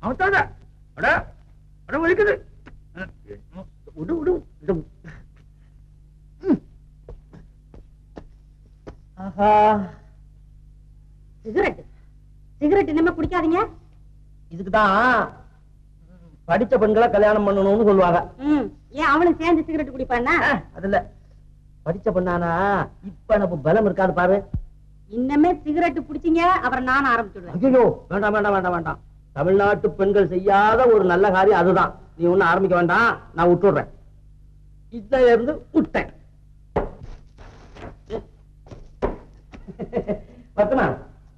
அவத்தாத அட அட வலிக்குது விடு விடு விடு. ஆஹா சிகரெட் சிகரெட் இனிமே குடிக்காதீங்க இதுக்குதான் படிச்ச பெண்களை கல்யாணம் பண்ணணும்னு சொல்லுவாங்க ம் ஏன் அவனும் சேர்ந்து சிகரெட் குடிப்பானா அஹ், அது இல்ல படிச்ச பெண்ணானா இப்ப நம்ம பலம் இருக்காது பாரு இன்னமே சிகரெட் பிடிச்சீங்க அப்புறம் நானும் ஆரம்பிச்சுடுவேன் ஐயோ வேண்டாம் வேண்டாம் வேண்டாம் வேண்டாம் தமிழ்நாட்டு பெண்கள் செய்யாத ஒரு நல்ல காரியம் அதுதான் நீ ஒண்ணும் ஆரம்பிக்க வேண்டாம் நான் விட்டுடுறேன் இதுல இருந்து விட்டேன் பத்துமா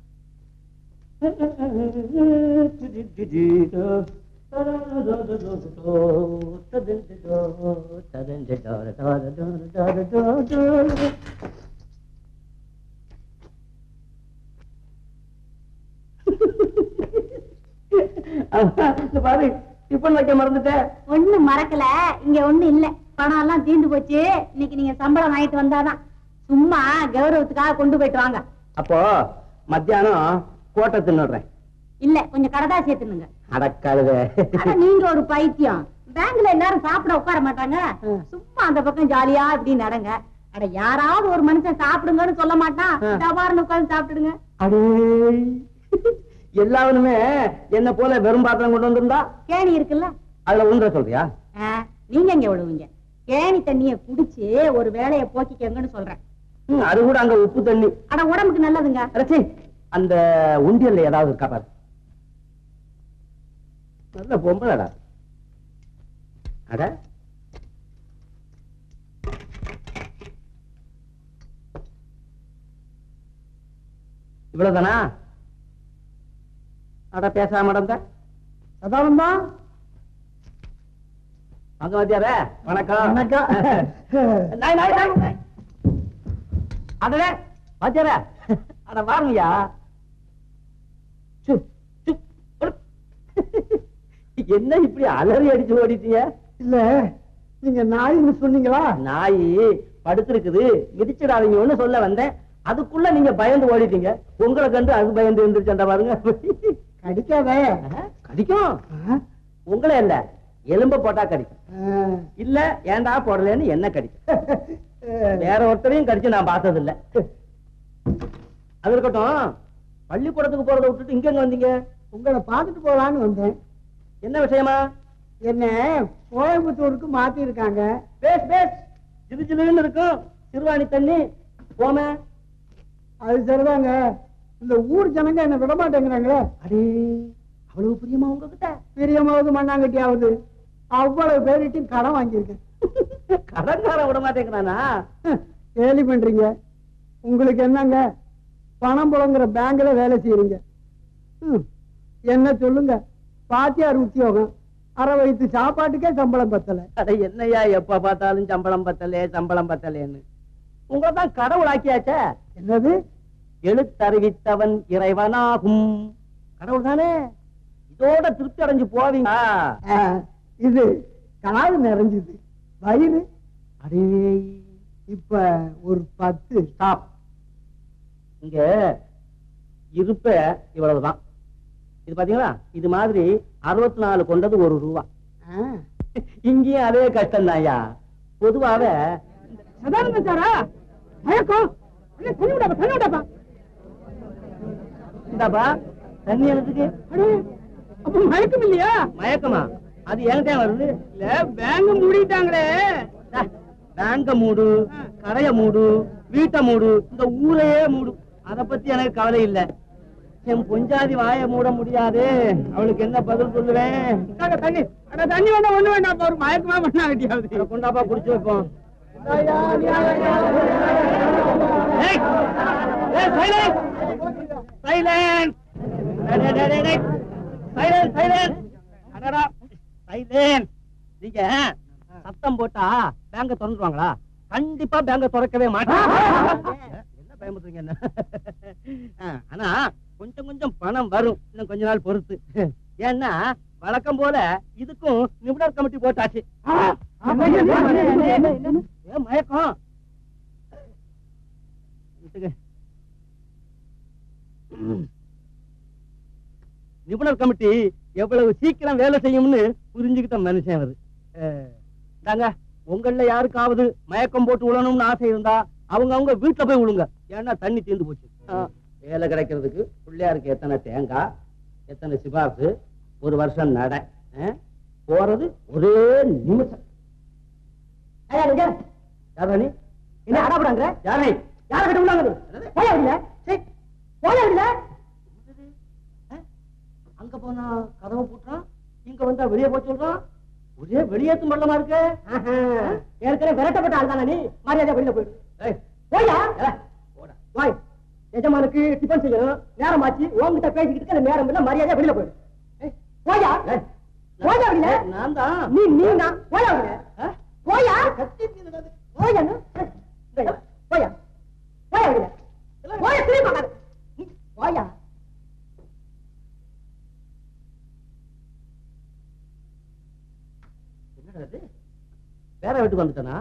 இந்த பாரு டிஃபன் வைக்க மறந்துட்டேன் ஒண்ணு மறக்கல இங்க ஒண்ணு இல்ல பணம் எல்லாம் தீர்ந்து போச்சு இன்னைக்கு நீங்க சம்பளம் வாங்கிட்டு வந்தாதான் சும்மா கௌரவத்துக்காக கொண்டு போயிட்டு வாங்க அப்போ மத்தியானம் கோட்டை தின்னுடுறேன் இல்ல கொஞ்சம் கடதா சேர்த்துனுங்க அடக்காளுத அட, நீங்க ஒரு பைத்தியம் பேங்க்ல எல்லாரும் சாப்பிட உட்கார மாட்டாங்க சும்மா அந்த பக்கம் ஜாலியா இப்படி நடங்க அட யாராவது ஒரு மனுஷன் சாப்பிடுங்கன்னு சொல்ல மாட்டான் ஆ. டபார்னு உட்கார்ந்து சாப்பிட்டுடுங்க அடே எல்லாருமே என்ன போல வெறும் பாத்திரம் கொண்டு வந்திருந்தா கேணி இருக்குல்ல அதுல உண்ற சொல்றியா ஆ, நீங்க எங்க விடுவீங்க கேணி தண்ணிய குடிச்சு ஒரு வேலைய போக்கிக்கங்கன்னு சொல்றேன் ம், அது கூட அங்க உப்பு தண்ணி அட உடம்புக்கு நல்லதுங்க அரசி அந்த உண்டியல்ல ஏதாவது இருக்கா பாரு நல்ல பொம்பளடா அட இவ்வளவுதானா அட பேசாம நடந்த சதானந்தா அங்க வாத்தியாரே வணக்கம் வணக்கம். நாய், நாய், நாய், நாய். அடடே வாத்தியாரே அட வாருங்கய்யா சு, சு, ஒடு. என்ன இப்படி அலறி அடிச்சு ஓடிட்டீங்க இல்ல நீங்க நாயின்னு சொன்னீங்களா நாய் படுத்திருக்குது மிதிச்சிடாதீங்கன்னு சொல்ல வந்தேன் அதுக்குள்ள நீங்க பயந்து ஓடிட்டீங்க உங்களை கண்டு அது பயந்து இருந்துருச்சா பாருங்க கடிக்காத ஆஹா, கடிக்கும் உங்களே இல்ல எலும்ப போட்டா கடிக்கும் இல்ல ஏன்டா போடலன்னு என்ன கடிக்கும் வேற ஒருத்தரையும் கடிச்சு நான் பார்த்தது இல்ல அது இருக்கட்டும் பள்ளிக்கூடத்துக்கு போறதை விட்டுட்டு இங்க எங்க வந்தீங்க உங்களை பார்த்துட்டு போலான்னு வந்தேன் என்ன விஷயமா என்ன கோயம்புத்தூருக்கு மாத்தி இருக்காங்க பேஸ் பேஸ் ஜிலு ஜிலுன்னு இருக்கும் சிறுவாணி தண்ணி போமே அது சரிதாங்க இந்த ஊர் ஜனங்க என்ன விட மாட்டேங்கிறாங்களே அடே அவ்வளவு பிரியமா உங்ககிட்ட பிரியமாவது மண்ணாங்கட்டியாவது அவ்வளவு பேரிட்டும் கடன் வாங்கியிருக்கேன் கடன்காரன் விட மாட்டேங்கிறானா கேலி பண்றீங்க உங்களுக்கு என்னங்க பணம் புழங்குற பேங்க்ல வேலை செய்யறீங்க ம், என்ன சொல்லுங்க பாத்தியார் உத்தியோகம் அரை வயிற்று சாப்பாட்டுக்கே சம்பளம் பத்தல அட என்னய்யா எப்ப பார்த்தாலும் சம்பளம் பத்தலே சம்பளம் பத்தலேன்னு உங்களை தான் கடவுளாக்கியாச்சே என்னது எழுத்தறிவித்தவன் இறைவனாகும் கடவுள் தானே இதோட திருப்தி அடைஞ்சு போவீங்க ஆ, இது காது நிறைஞ்சது வயிறு அடே இப்ப ஒரு பத்து ஸ்டாப் இங்க இருப்ப இவ்வளவுதான் இது பாத்தீங்களா இது மாதிரி அறுபத்தி நாலு கொண்டது ஒரு ரூபா ஆ. இங்கேயும் அதே கஷ்டம் தான்யா பொதுவாக சதானந்த சாரா மயக்கம் அண்ணே, தண்ணி விடாப்பா தண்ணி விடாப்பா இந்தாப்பா தண்ணி எனக்கு அடே, அப்ப மயக்கம் இல்லையா மயக்கமா அது என்கிட்ட வருது இல்ல பேங்க் மூடிட்டாங்களே டா, பேங்க மூடு கடைய மூடு வீட்டை மூடு இந்த ஊரையே மூடு அத பத்தி எனக்கு கவலை இல்ல என் பொஞ்சாதி வாய மூட முடியாது அவளுக்கு என்ன பதில் சொல்லுவேன் இந்தாங்க தண்ணி அட தண்ணி வேண்டாம் ஒண்ணு வேண்டாம் ஒரு மயக்கமா பண்ணாங்கட்டியாவது அத கொண்டாப்பா குடிச்சு வைப்போம் ஏய், ஏய், silence! Silence! டேய், டேய், டேய், டேய், டேய். Silence, silence! அடடா, silence! நீங்க சத்தம் போட்டா பேங்க திறந்துருவாங்களா கண்டிப்பா பேங்க திறக்கவே மாட்டாங்க என்ன பயமுறுறீங்க என்ன ஆ, ஆனா கொஞ்சம் கொஞ்சம் பணம் வரும் இன்னும் கொஞ்ச நாள் பொறுத்து ஏன்னா வழக்கம் போல இதுக்கும் நிபுணர் கமிட்டி போட்டாச்சு ஏன் மயக்கம் விட்டுங்க. நிபுணர் கமிட்டி எவ்வளவு சீக்கிரம் வேலை செய்யும்னு புரிஞ்சுக்கிட்ட மனுஷன் அவரு அஹ், தாங்க உங்கள யாருக்காவது மயக்கம் போட்டு விழணும்னு ஆசை இருந்தா அவங்க அவங்க வீட்டுல போய் விழுங்க ஏன்னா தண்ணி தீர்ந்து போச்சு அஹ், வேலை கிடைக்கிறதுக்கு பிள்ளையாருக்கு எத்தனை தேங்காய் எத்தனை சிபாசு ஒரு வருஷம் நட அஹ், போறது ஒரே நிமிஷம் ஐயா நீங்க யாரா நீ என்ன அடாபடாங்க யாரை யார கிட்ட உள்ளாங்க போயா இல்ல சரி போயா இல்ல அங்க போனா கதவை பூட்டுறான் இங்க வந்தா வெளியே போய் சொல்றான் ஒரே வெளியேத்து மண்டலமா இருக்கு ஏற்கனவே விரட்டப்பட்ட ஆள் தானே நீ மரியாதை வெளியில போயிடு ஏய், போயா ஏல, போடா. வாய் எஜமானுக்கு டிபன் செய்யணும் நேரம் ஆச்சு உன்கிட்ட பேசிக்கிட்டு இருக்க நேரம் இல்ல மரியாதை வெளியில போயிடு ஏய், போயா ஏய், போயா வெளியில ஏய், நான் தான் நீ நீ தான் போயா வெளியில ஆ? போயா போயா அண்ணா. இங்க வா. போயா போயா வெளியில போயா திரும்பி பார்க்காத. நீ போயா என்னடா இது வேற வீட்டுக்கு வந்துட்டானா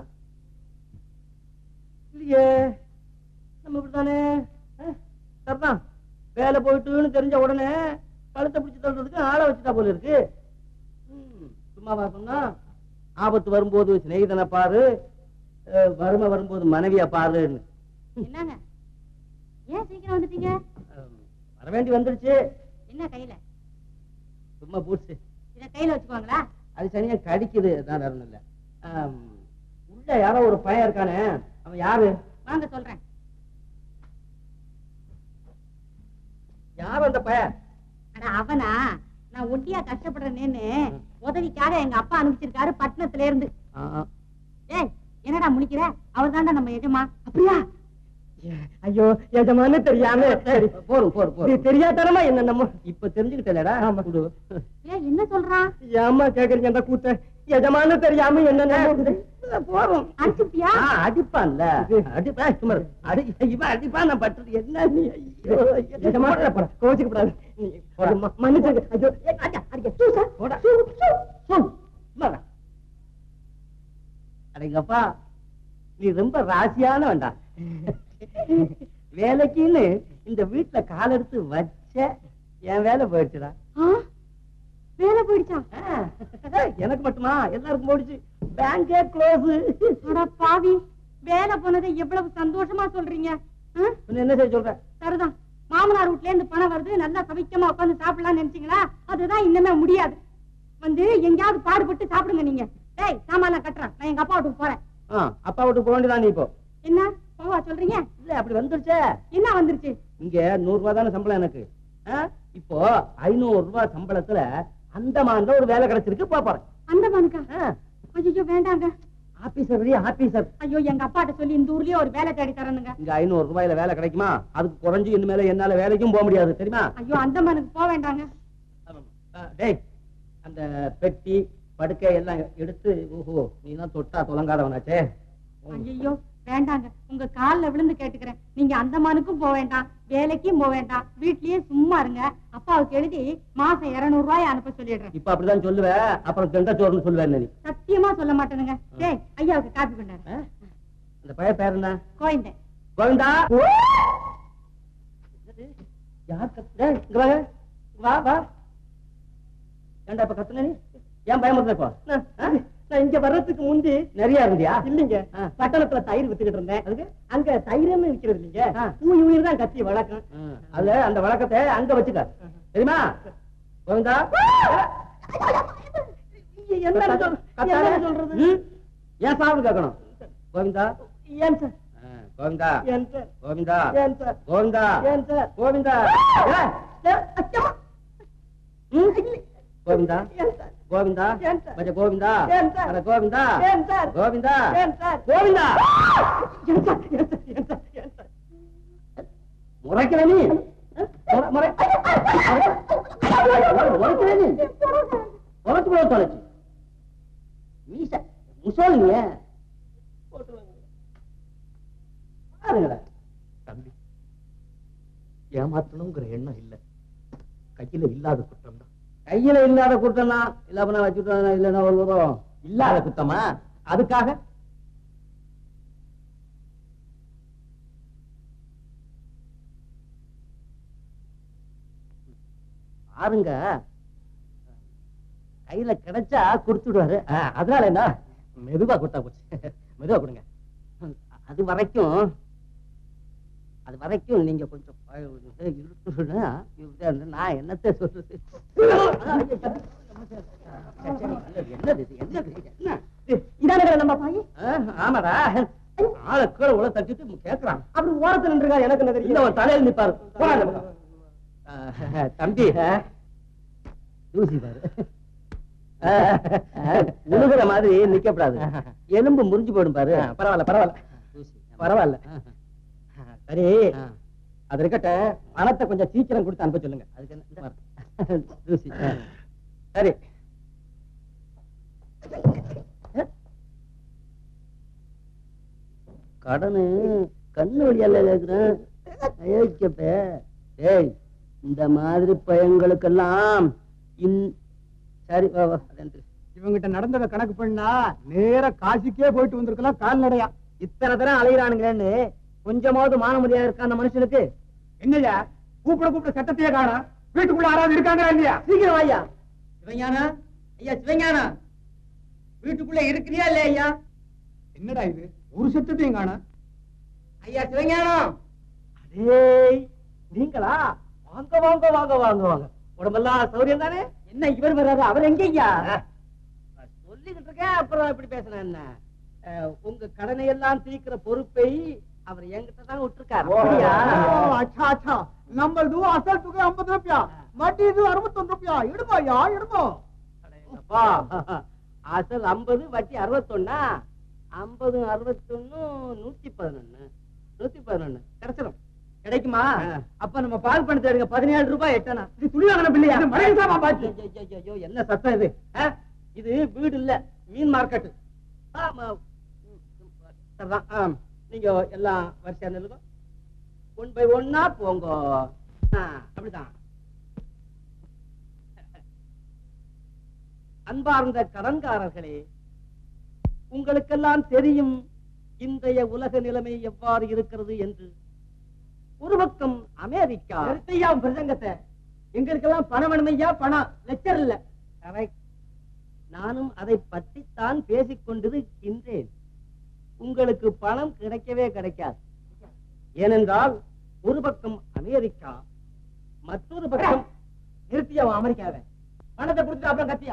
இல்லையே நம்ம இப்படித்தானே ஆ, சரிதான் வேலை போயிட்டுன்னு தெரிஞ்ச உடனே கழுத்தை பிடிச்சு தள்ளுறதுக்கு ஆளை வச்சுட்டா போல இருக்கு ம், சும்மாவா சொன்னா ஆபத்து வரும்போது சிநேகிதனை பாரு அஹ், வறுமை வரும்போது மனைவிய பாருன்னு என்னங்க ஏன் சீக்கிரம் வந்துட்டீங்க அஹ், வர வேண்டி வந்துருச்சு என்ன கையில சும்மா பூச்சு இத கையில வச்சுக்குவாங்களா அது சரியா கடிக்குது அதான் வேற ஒண்ணும் இல்ல ஆம், உள்ள யாரோ ஒரு பையன் இருக்கானே அவன் யாரு வாங்க சொல்றேன் யாரு அந்த பையன் அட அவனா நான் ஒட்டியா கஷ்டப்படுறேன்னு உதவிக்காக எங்க அப்பா அனுப்பிச்சிருக்காரு பட்டணத்துல இருந்து ஆ, ஆ. ஏய் என்னடா முழிக்கிற அவர் நம்ம எஜமா அப்படியா ஐயோ எஜமானு தெரியாம சரி, போரும் போரும் இது போரும் தெரியாதனமா என்ன நம்ம இப்ப தெரிஞ்சுக்கிட்டேலடா ஆமா. குடு ஏய் என்ன சொல்றான் ஏம்மா கேக்குறீங்க அந்த கூத்த எஜமானு தெரியாம என்ன நம்ம போறோம் அடிச்சுட்டியா ஆ, அடிப்பான்ல அடிப்பா சும்மா இரு. அடி இவன் அடிப்பான் நான் பட்டது என்ன நீ ஐயோ, ஐயோ. எஜமான கோச்சுக்க கூடாது நீ போடா. ம- மன்னிச்சுங்க ஐயோ ஏ, அடிக்க, அடிக்க. சூ, சார். போடா. சூ, சூ, சூ. சும்மா இரு. அடேங்கப்பா நீ ரொம்ப ராசியான வேண்டாம் வேலைக்குன்னு இந்த வீட்டுல கால் எடுத்து வச்ச என் வேலை போயிடுச்சுடா ஆ? வேலை போயிடுச்சா ஆ, எனக்கு மட்டுமா எல்லாருக்கும் போயிடுச்சு பேங்கே க்ளோஸ் அட பாவி வேலை போனதை எவ்வளவு சந்தோஷமா சொல்றீங்க ஆ? என்ன செய்ய சொல்ற சரிதான் மாமனார் வீட்ல இருந்து பணம் வருது நல்லா சமைக்கமா உட்கார்ந்து சாப்பிடலாம்னு நினைச்சீங்களா அதுதான் இன்னுமே முடியாது வந்து எங்கேயாவது பாடுபட்டு சாப்பிடுங்க நீங்க டேய் சாமான கட்டுறேன் நான் எங்க அப்பா வீட்டுக்கு போறேன் ஆ, அப்பா விட்டு போக வேண்டியதான் நீ இப்போ என்ன போவா சொல்றீங்க இல்ல அப்படி வந்துருச்சே என்ன வந்துருச்சு இங்க நூறு ரூபாய் தானே சம்பளம் எனக்கு ஆ? இப்போ ஐநூறு ரூபாய் சம்பளத்துல அந்தமான்ல ஒரு வேலை கிடைச்சிருக்கு போப் போறேன் அந்த மனுக்கா ஆ, ஐயோ வேண்டாங்க ஆபீசர் ரெடி ஆபீசர் ஐயோ எங்க அப்பாட்ட சொல்லி இந்த ஊர்லயே ஒரு வேலை தேடி தரணுங்க இங்க ஐநூறு ரூபாயில வேலை கிடைக்குமா அதுக்கு குறைஞ்சு இனிமேல என்னால வேலைக்கும் போக முடியாது தெரியுமா ஐயோ அந்த மனுக்கு போக வேண்டாங்க ஆ, டேய் அந்த பெட்டி படுக்கை எல்லாம் எடுத்து ஓஹோ நீ தான் தொட்டா தொலங்காதவனாச்சே ஐயோ வேண்டாங்க உங்க கால்ல விழுந்து கேட்டுக்கிறேன் நீங்க அந்தமானுக்கும் போக வேண்டாம் வேலைக்கும் போக வேண்டாம் வீட்லயே சும்மா இருங்க அப்பாவுக்கு எழுதி மாசம் இருநூறு ரூபாய் அனுப்ப சொல்லிடுறேன் இப்ப அப்படிதான் சொல்லுவேன் அப்புறம் தெண்டா சோறுன்னு சொல்லுவேன் நீ சத்தியமா சொல்ல மாட்டேனுங்க டேய் ஐயாவுக்கு காப்பி பண்ணாரு ஆ? அந்த பையன் பேர் என்ன கோயந்தேன் கோவிந்தா யார் கத்து டேய், இங்க வாங்க வா வா ஏன்டா இப்ப கத்துன நீ ஏன் பயமுறுத்த இப்போ நான் நான் இங்க வர்றதுக்கு முந்தி நிறைய இருந்தியா இல்லைங்க ஆ. பட்டணத்துல தயிர் வித்துக்கிட்டு இருந்தேன் அதுக்கு அங்க தயிரமே விக்கிறது இல்லைங்க ஆ. ஊய் உயிர் தான் கத்தி வழக்கம் ஆ, அதுல அந்த வழக்கத்தை அங்க வச்சுக்க தெரியுமா கோவிந்தா என்ன சொல்- கத்தாத. என்ன சொல்றது ம்? ஏன் சாப்பிடு கேட்கணும் கோவிந்தா ஏன் சார் ஆ, கோவிந்தா ஏன் சார் கோவிந்தா ஏன் சார் கோவிந்தா ஏன் சார் கோவிந்தா ஏய், சார், அச்சம்மா. ம்? கோவிந்தா ஏன் சார் கோவிந்தா ஏன் சார்? பச்ச கோவிந்தா ஏன் சார்? அட கோவிந்தா ஏன் சார் கோவிந்தா ஏன் சார் கோவிந்தா ஏன் சார் ஏன் சார் ஏன் சார் ஏன் சார் முறைக்கிற நீ முறை- முறை- முறைக்கிற நீ முறைச்சு போட தொலைச்சு மீச முசோலிங்க பாருங்களேன் தம்பி ஏமாத்தணுங்கிற எண்ணம் இல்ல கையில இல்லாத குற்றம் தான் கையில இல்லாத குற்றம்னா இல்லாம வச்சுட்டு இல்லைன்னா ஒரு வரும் இல்லாத குத்தமா அதுக்காக பாருங்க கையில கிடைச்சா கொடுத்துடுவாரு ஆ, அதனால என்ன மெதுவா கொடுத்தா போச்சு மெதுவா கொடுங்க அது வரைக்கும் அது வரைக்கும் நீங்க கொஞ்சம் ப- இழுத்துனா, இது நான் என்னத்த சொல்றது என்னது இது என்னது இது என்ன இதானே நம்ம பாய் ஆ, ஆமாடா ஆளை கீழே உள்ள தட்டிட்டு கேக்குறான் அப்படி ஓரத்துல நின்றுங்க எனக்கு என்ன இல்ல ஒரு தலையில நிப்பாரு போடா இந்த பக்கம். ஆ, தம்பி தூசி பாரு ஆ, உழுகுற மாதிரி நிக்கப்படாது எலும்பு முறிஞ்சு போடும் பாரு பரவாயில்ல பரவாயில்ல தூசி பரவாயில்ல சரி அது இருக்கட்ட பணத்தை கொஞ்சம் சீக்கிரம் கொடுத்து அனுப்ப சொல்லுங்க அதுக்கு என்ன இந்த பாரு. தூசி ஆ. சரி கடனு கண்ணு வழியால கேக்குறேன் அயோக்கியப்ப ஏய் இந்த மாதிரி பையங்களுக்கெல்லாம் இன் சரி வா வா அது எனக்கு இவங்கிட்ட நடந்தத கணக்கு பண்ணா நேரா காசிக்கே போயிட்டு வந்திருக்கலாம் கால்நடையா இத்தனை தரம் அலைகிறானுங்களேன்னு கொஞ்சமாவது மானமரியா இருக்கா அந்த மனுஷனுக்கு என்னய்யா கூப்பிட கூப்பிட சட்டத்தையே காணோம் வீட்டுக்குள்ள யாராவது இருக்காங்களா இல்லையா சீக்கிரம் ஐயா சிவஞானா ஐயா சிவஞானா வீட்டுக்குள்ள இருக்கிறியா இல்லையா ஐயா என்னடா இது ஒரு சத்தத்தையும் காணோம் ஐயா சிவஞானம் அடேய் நீங்களா வாங்க வாங்க வாங்க வாங்க வாங்க உடம்பெல்லாம் சௌரியம் தானே என்ன இவர் வர்றாரு அவர் எங்க ஐயா சொல்லிக்கிட்டு இருக்கேன் அப்புறம் இப்படி பேசுனேன் என்ன அஹ், உங்க கடனை எல்லாம் தீர்க்கிற பொறுப்பை அவர் என்கிட்ட தான் விட்டுருக்காரு அப்படியா? அச்சா அச்சா நம்மளது அசல் தொகை ஐம்பது ரூபாயா வட்டி இது அறுபத்தொன்னு ரூபாயா இடுமாயா இடுமோ அடேங்கப்பா. அசல் ஐம்பது வட்டி அறுபத்தொன்னா ஐம்பது அறுபத்தொன்னு நூத்தி பதினொன்னு நூத்தி பதினொன்னு கிடைச்சிடும் கிடைக்குமா அப்ப நம்ம பால் பணத்தை எடுங்க பதினேழு ரூபாய் எட்டனா இது துணி வாங்கின பிள்ளையா மறைமுகமா பாத்து. ஐயோ, ஐயோ, ஐயோ, என்ன சத்தம் இது ஆ? இது வீடு இல்ல மீன் மார்க்கெட் ஆமா ம், சரிதான் ஆ, நீங்க எல்லாம் வரிசையா நில்லுங்க ஒன் பை ஒன்னா போங்க ஆ, அப்படிதான் அன்பார்ந்த கடன்காரர்களே உங்களுக்கெல்லாம் தெரியும் இன்றைய உலக நிலைமை எவ்வாறு இருக்கிறது என்று ஒரு பக்கம் அமெரிக்கா நிறுத்தையா உன் பிரசங்கத்தை எங்களுக்கெல்லாம் பணம் வேணுமையா பணம் லெக்சர் இல்ல Correct. நானும் அதை பற்றித்தான் பேசிக் கொண்டிருக்கின்றேன் உங்களுக்கு பணம் கிடைக்கவே கிடைக்காது ஏனென்றால் ஒரு பக்கம் அமெரிக்கா மற்றொரு பக்கம் நிறுத்தியா உன் அமெரிக்காவை பணத்தை கொடுத்துட்டு அப்புறம் கத்தியா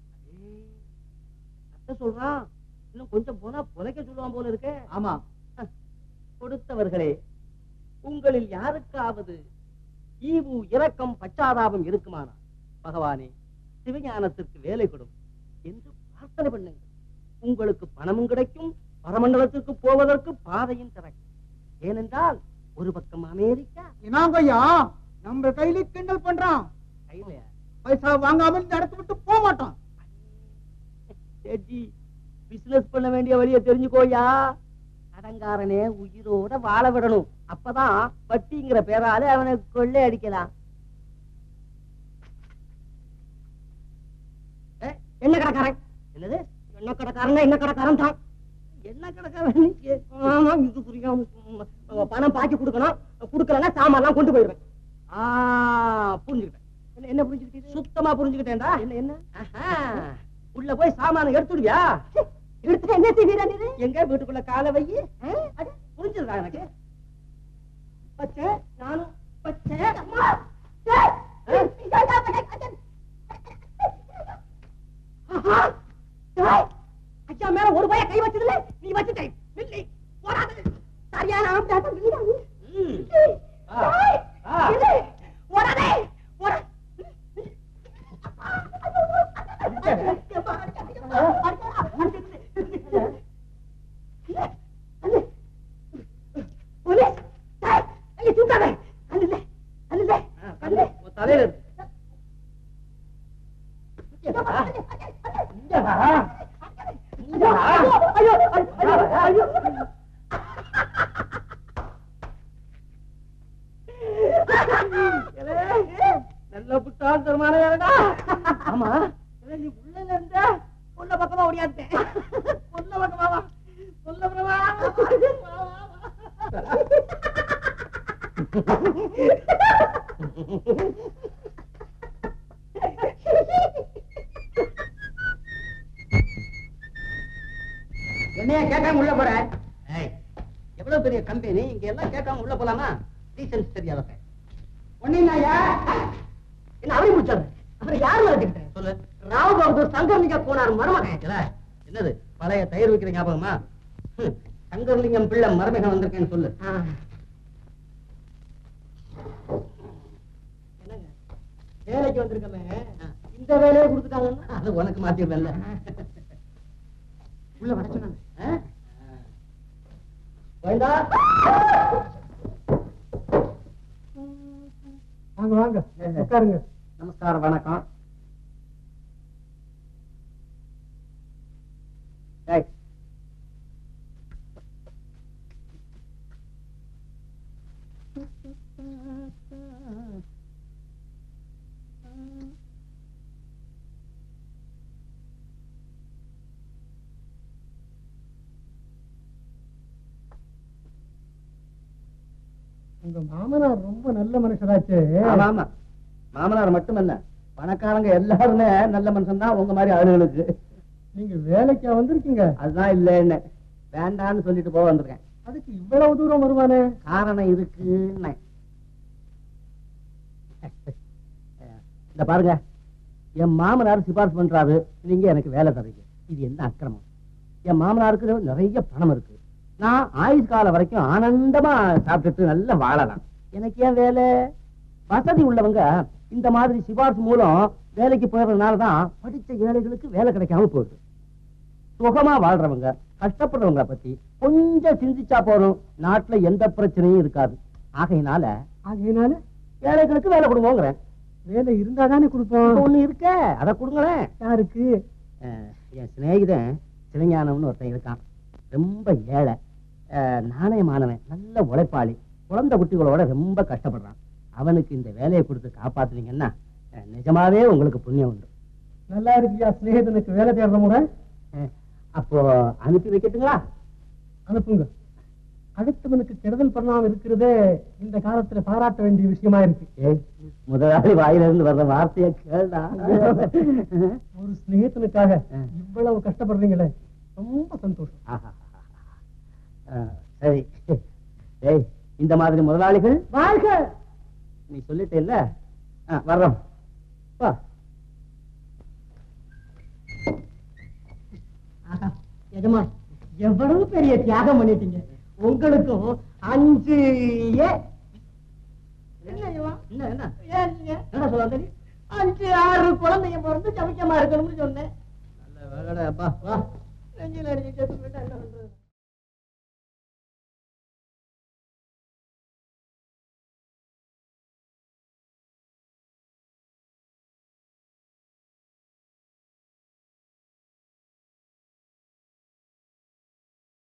அத்தை சொல்றான் இன்னும் கொஞ்சம் போனா புதைக்க சொல்லுவான் போல இருக்கே ஆமா கொடுத்தவர்களே உங்களில் யாருக்காவது ஈவு இரக்கம் பச்சாதாபம் இருக்குமானா பகவானே சிவஞானத்திற்கு வேலை கொடும் என்று பிரார்த்தனை பண்ணுங்கள் உங்களுக்கு பணமும் கிடைக்கும் பரமண்டலத்திற்கு போவதற்கு பாதையும் திறக்கும் ஏனென்றால் ஒரு பக்கம் அமெரிக்கா இனாங்கய்யா நம்ம கையில கிண்டல் பண்றான் கையில பைசா வாங்காம இந்த இடத்த விட்டு போக மாட்டான் சேட்ஜி பிசினஸ் பண்ண வேண்டிய வழியை தெரிஞ்சுக்கோயா கடங்காரனே உயிரோட வாழ விடணும் அப்பதான் வட்டிங்கிற பேரால அவனை கொள்ளை அடிக்கலாம் ஏ, என்ன கடைக்காரன் என்னது என்ன கடைக்காரன் என்ன கடைக்காரன் தான் என்ன கடைக்காரன் நீ கே- ஆமா, இது புரியாம உம், பணம் பாக்கி கொடுக்கணும் கொடுக்கலன்னா சாமான்லாம் கொண்டு போயிடுவேன் ஆ புரிஞ்சுக்கிட்டேன் என்ன என்ன புரிஞ்சுக்கிட்டீங்க சுத்தமா புரிஞ்சுக்கிட்டேன்டா என்ன என்ன ஆஹா. உள்ள போய் சாமான எடுத்துடுவியா எடுத்து என்ன செய்வீரா நீ எங்க வீட்டுக்குள்ள காலை வை புரிஞ்சிருக்கா எனக்கு பச்சை நானும் பச்சை அம்மா. ஆஹா. டேய், ஐயா மேல ஒரு பய கை வச்சதுல நீ வச்சுட்டே நில்லி போடாது சரியான ஆம்பளை வீடா ம் ஆ ஆ ஓடாதே ஓடா தலையில நல்ல புட்டால் தருமான வேறடா ஆமா இல்ல, நீ உள்ள இருந்த உள்ள பக்கமா ஓடியாத்தேன் உள்ள பக்கமா வா உள்ள பக்கமா வா என்னைய கேட்காம உள்ள போற ஏய் எவ்வளவு பெரிய கம்பெனி இங்க எல்லாம் கேட்காம உள்ள போலாமா டீசன்ஸ் தெரியாதப்ப ஒன்னியா என்ன அவரை முடிச்சாரு அப்புறம் யார் வளர்த்துக்கிட்டேன் சொல்லு ராவ் பகதூர் சங்கர்லிங்க போனார் மருமகன் இல்ல, என்னது பழைய தயிர் விக்கிற ஞாபகமா ஹம், சங்கர்லிங்கம் பிள்ளை மருமகன் வந்திருக்கேன்னு சொல்லு என்னங்க வேலைக்கு வந்திருக்கமே இந்த வேலையை கொடுத்துட்டாங்கன்னா அது உனக்கு மாத்திரல உள்ள வர சொன்னாங்க கோவிந்தா வாங்க வாங்க உட்காருங்க நமஸ்காரம் வணக்கம் ஏய், உங்க மாமனார் ரொம்ப நல்ல மனுஷராச்சே ஆமா ஆமா மாமனார் மட்டுமல்ல பணக்காரங்க எல்லாருமே நல்ல மனுஷன் தான் உங்க மாதிரி ஆளுகளுக்கு நீங்க வேலைக்கா வந்திருக்கீங்க அதுதான் இல்லைன்னு வேண்டான்னு சொல்லிட்டு போக வந்திருக்கேன் அதுக்கு இவ்வளவு தூரம் வருவானே காரணம் இருக்குன்னு இந்த பாருங்க என் மாமனார் சிபாரிசு பண்றாரு நீங்க எனக்கு வேலை தரீங்க இது என்ன அக்கிரமம் என் மாமனாருக்கு நிறைய பணம் இருக்கு நான் ஆயுஷ் காலம் வரைக்கும் ஆனந்தமா சாப்பிட்டுட்டு நல்லா வாழலாம் எனக்கு ஏன் வேலை வசதி உள்ளவங்க இந்த மாதிரி சிபாரிசு மூலம் வேலைக்கு போறதுனால தான் படிச்ச ஏழைகளுக்கு வேலை கிடைக்காம போகுது சுகமா வாழ்றவங்க கஷ்டப்படுறவங்கள பத்தி கொஞ்சம் சிந்திச்சா போதும் நாட்டுல எந்த பிரச்சனையும் இருக்காது ஆகையினால ஆகையினால ஏழைகளுக்கு வேலை கொடுங்கோங்கிறேன் வேலை இருந்தா தானே கொடுப்போம் இப்ப ஒண்ணு இருக்க அதை கொடுங்களேன் யாருக்கு அஹ், என் சிநேகிதன் சிவஞானம்னு ஒருத்தன் இருக்கான் ரொம்ப ஏழை அஹ், நாணயமானவன் நல்ல உழைப்பாளி குழந்தை குட்டிகளோட ரொம்ப கஷ்டப்படுறான் அவனுக்கு இந்த வேலையை கொடுத்து காப்பாத்துனீங்கன்னா அஹ், நிஜமாவே உங்களுக்கு புண்ணியம் உண்டு நல்லா இருக்கியா சிநேகிதனுக்கு வேலை தேடுற முறை அஹ், அப்போ அனுப்பி வைக்கட்டுங்களா அனுப்புங்க அடுத்தவனுக்கு கெடுதல் பண்ணாம இருக்கிறதே இந்த காலத்துல பாராட்ட வேண்டிய விஷயமா இருக்கு ஏய் முதலாளி வாயில இருந்து வர்ற வார்த்தையை கேள்டா ஒரு சிநேகிதனுக்காக ஆ. இவ்வளவு கஷ்டப்படுறீங்களே ரொம்ப சந்தோஷம் ஆஹா. அஹ், சரி ஏய் இந்த மாதிரி முதலாளிகள் வாழ்க நீ சொல்லிட்ட இல்ல வர்றோம் வா ஆஹா, எஜமா எவ்வளவு பெரிய தியாகம் பண்ணிட்டீங்க உங்களுக்கும் அஞ்சு ஏ என்ன எஜமா? என்ன என்ன ஏன் நீங்க என்ன சொல்ல வந்த நீ அஞ்சு ஆறு குழந்தைங்க பிறந்து சமைக்கமா இருக்கணும்னு சொன்னேன் நல்ல வேலைடா அப்பா வா